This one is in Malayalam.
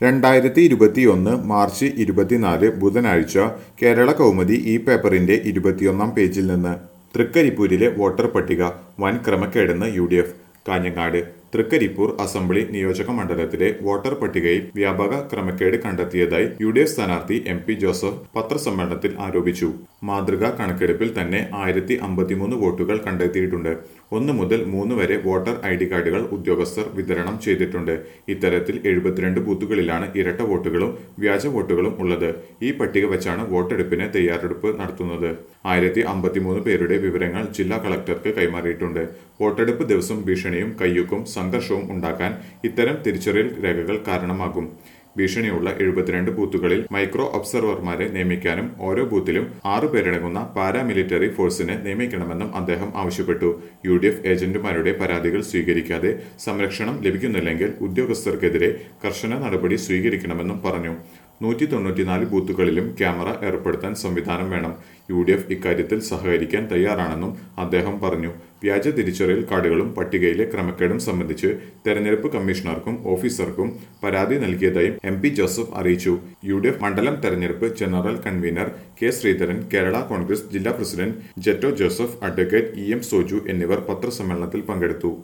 രണ്ടായിരത്തി ഇരുപത്തിയൊന്ന് മാർച്ച് ഇരുപത്തിനാല് ബുധനാഴ്ച കേരള കൗമുദി ഈ പേപ്പറിന്റെ ഇരുപത്തിയൊന്നാം പേജിൽ നിന്ന് തൃക്കരിപ്പൂരിലെ വോട്ടർ പട്ടിക വൻ ക്രമക്കേടെന്ന് U D F Kanhangad Trikaripur assembly നിയോജക മണ്ഡലത്തിലെ വോട്ടർ പട്ടികയിൽ വ്യാപക ക്രമക്കേട് കണ്ടെത്തിയതായി യു ഡി എഫ് സ്ഥാനാർത്ഥി എം പി ജോസഫ് പത്രസമ്മേളനത്തിൽ ആരോപിച്ചു മാതൃകാ കണക്കെടുപ്പിൽ തന്നെ ആയിരത്തി അമ്പത്തിമൂന്ന് വോട്ടുകൾ കണ്ടെത്തിയിട്ടുണ്ട് ഒന്ന് മുതൽ മൂന്ന് വരെ വോട്ടർ ഐ ഡി കാർഡുകൾ ഉദ്യോഗസ്ഥർ വിതരണം ചെയ്തിട്ടുണ്ട് ഇത്തരത്തിൽ എഴുപത്തിരണ്ട് ബൂത്തുകളിലാണ് ഇരട്ട വോട്ടുകളും വ്യാജ വോട്ടുകളും ഉള്ളത് ഈ പട്ടിക വെച്ചാണ് വോട്ടെടുപ്പിന് തയ്യാറെടുപ്പ് നടത്തുന്നത് ആയിരത്തി അമ്പത്തിമൂന്ന് പേരുടെ വിവരങ്ങൾ ജില്ലാ കളക്ടർക്ക് കൈമാറിയിട്ടുണ്ട് വോട്ടെടുപ്പ് ദിവസം ഭീഷണിയും കയ്യൂക്കും സംഘർഷവും ഉണ്ടാക്കാൻ ഇത്തരം തിരിച്ചറിയൽ രേഖകൾ കാരണമാകും ഭീഷണിയുള്ള എഴുപത്തിരണ്ട് ബൂത്തുകളിൽ മൈക്രോ ഒബ്സർവർമാരെ നിയമിക്കാനും ഓരോ ബൂത്തിലും ആറു പേരടങ്ങുന്ന പാരാമിലിറ്ററി ഫോഴ്സിനെ നിയമിക്കണമെന്നും അദ്ദേഹം ആവശ്യപ്പെട്ടു യു ഡി എഫ് ഏജന്റുമാരുടെ പരാതികൾ സ്വീകരിക്കാതെ സംരക്ഷണം ലഭിക്കുന്നില്ലെങ്കിൽ ഉദ്യോഗസ്ഥർക്കെതിരെ കർശന നടപടി സ്വീകരിക്കണമെന്നും പറഞ്ഞു നൂറ്റി തൊണ്ണൂറ്റിനാല് ബൂത്തുകളിലും ക്യാമറ ഏർപ്പെടുത്താൻ സംവിധാനം വേണം യു ഡി എഫ് ഇക്കാര്യത്തിൽ സഹകരിക്കാൻ തയ്യാറാണെന്നും അദ്ദേഹം പറഞ്ഞു വ്യാജ തിരിച്ചറിയൽ കാർഡുകളും പട്ടികയിലെ ക്രമക്കേടും സംബന്ധിച്ച് തെരഞ്ഞെടുപ്പ് കമ്മീഷണർക്കും ഓഫീസർക്കും പരാതി നൽകിയതായും എം പി ജോസഫ് അറിയിച്ചു യു ഡി എഫ് മണ്ഡലം തെരഞ്ഞെടുപ്പ് general convener K Sreedharan Kerala Congress ജില്ലാ president Jetto Joseph advocate E M Soju എന്നിവർ പത്രസമ്മേളനത്തിൽ പങ്കെടുത്തു